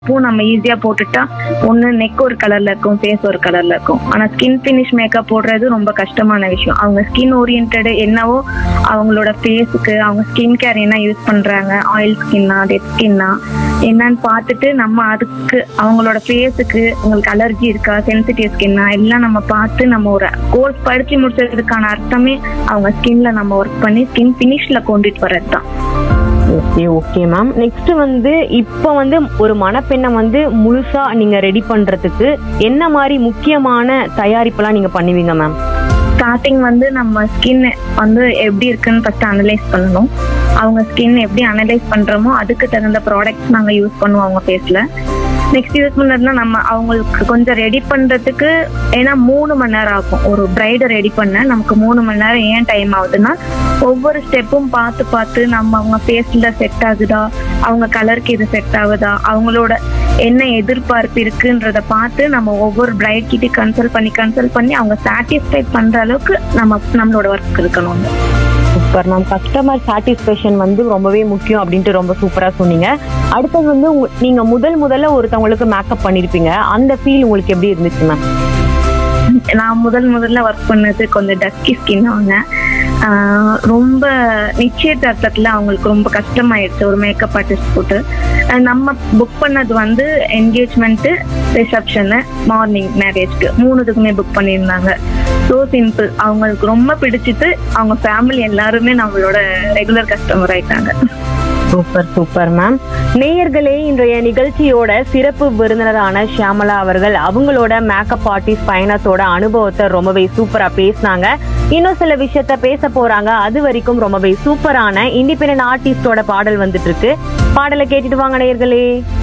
பூ நம்ம ஈஸியா போட்டுட்டா ஒண்ணு நெக் ஒரு கலர்ல இருக்கும் ஃபேஸ் ஒரு கலர்ல இருக்கும் ஆனா ஸ்கின் ஃபினிஷ் மேக்கப் போடுறது ரொம்ப கஷ்டமான விஷயம் அவங்க ஸ்கின் ஓரியன்ட் என்னவோ அவங்களோட ஃபேஸுக்கு அவங்க ஸ்கின் கேர் என்ன யூஸ் பண்றாங்க ஆயில் ஸ்கின்னா டெட் ஸ்கின்னா என்னன்னு பார்த்துட்டு நம்ம அதுக்கு அவங்களோட ஃபேஸுக்கு உங்களுக்கு அலர்ஜி இருக்கா சென்சிட்டிவ் ஸ்கின்னா எல்லாம் நம்ம பார்த்து நம்ம ஒரு கோர்ஸ் படிச்சு முடிச்சதுக்கான அர்த்தமே அவங்க ஸ்கின்ல நம்ம ஒர்க் பண்ணி ஸ்கின் ஃபினிஷ்ல கொண்டுட்டு வர்றது தான் ஓகே ஓகே மேம் நெக்ஸ்ட் வந்து இப்போ வந்து ஒரு மணப்பெண்ணை வந்து முழுசா நீங்க ரெடி பண்றதுக்கு என்ன மாதிரி முக்கியமான தயாரிப்பெல்லாம் நீங்க பண்ணுவீங்க மேம் ஸ்டார்டிங் வந்து நம்ம ஸ்கின் வந்து எப்படி இருக்குன்னு ஃபர்ஸ்ட் அனலைஸ் பண்ணணும் அவங்க ஸ்கின் எப்படி அனலைஸ் பண்றோமோ அதுக்கு தகுந்த ப்ராடக்ட்ஸ் நாங்க யூஸ் பண்ணுவோம் அவங்க ஃபேஸ்ல நெக்ஸ்ட் யூஸ் பண்ணதுன்னா நம்ம அவங்களுக்கு கொஞ்சம் ரெடி பண்றதுக்கு ஏன்னா மூணு மணி நேரம் ஆகும் ஒரு பிரைடை ரெடி பண்ண நமக்கு மூணு மணி நேரம் ஏன் டைம் ஆகுதுன்னா ஒவ்வொரு ஸ்டெப்பும் பார்த்து பார்த்து நம்ம அவங்க ஃபேஸ்ல செட் ஆகுதா அவங்க கலருக்கு இது செட் ஆகுதா அவங்களோட என்ன எதிர்பார்ப்பு இருக்குன்றத பார்த்து நம்ம ஒவ்வொரு பிரைட் கிட்ட கன்சல்ட் பண்ணி கன்சல்ட் பண்ணி அவங்க சாட்டிஸ்ஃபை பண்ற அளவுக்கு நம்ம நம்மளோட ஒர்க் இருக்கணும் சூப்பர் மேம் கஸ்டமர் சாட்டிஸ்ஃபேக்ஷன் வந்து ரொம்பவே முக்கியம் அப்படின்ட்டு ரொம்ப சூப்பரா சொன்னீங்க அடுத்தது வந்து உங்க- நீங்க முதல் முதல்ல ஒருத்தவங்களுக்கு மேக்கப் பண்ணிருப்பீங்க அந்த ஃபீல் உங்களுக்கு எப்படி இருந்துச்சு மேம் நான் முதல் முதல்ல ஒர்க் பண்ணது கொஞ்சம் டஸ்கி ஸ்கின் அவங்க ஆஹ் ரொம்ப நிச்சயதார்த்தத்துல அவங்களுக்கு ரொம்ப கஷ்டமாயிடுச்சு ஒரு மேக்கப் ஆர்டிஸ்ட் போட்டு ஆஹ் நம்ம புக் பண்ணது வந்து என்கேஜ்மெண்ட்டு ரிசப்ஷனு மார்னிங் மேரேஜ்க்கு மூணுத்துக்குமே புக் பண்ணியிருந்தாங்க ஸோ சிம்பிள் அவங்களுக்கு ரொம்ப பிடிச்சிட்டு அவங்க ஃபேமிலி எல்லாருமே நம்மளோட ரெகுலர் கஸ்டமர் ஆயிட்டாங்க சூப்பர் சூப்பர் மேம் நேயர்களே இன்றைய நிகழ்ச்சியோட சிறப்பு விருந்தினரான ஷியாமலா அவர்கள் அவங்களோட மேக்கப் ஆர்டிஸ்ட் பயணத்தோட அனுபவத்தை ரொம்பவே சூப்பரா பேசினாங்க இன்னும் சில விஷயத்த பேச போறாங்க அது வரைக்கும் ரொம்பவே சூப்பரான இண்டிபெண்டன்ட் ஆர்டிஸ்டோட பாடல் வந்துட்டு இருக்கு பாடலை கேட்டுட்டு வாங்க நேயர்களே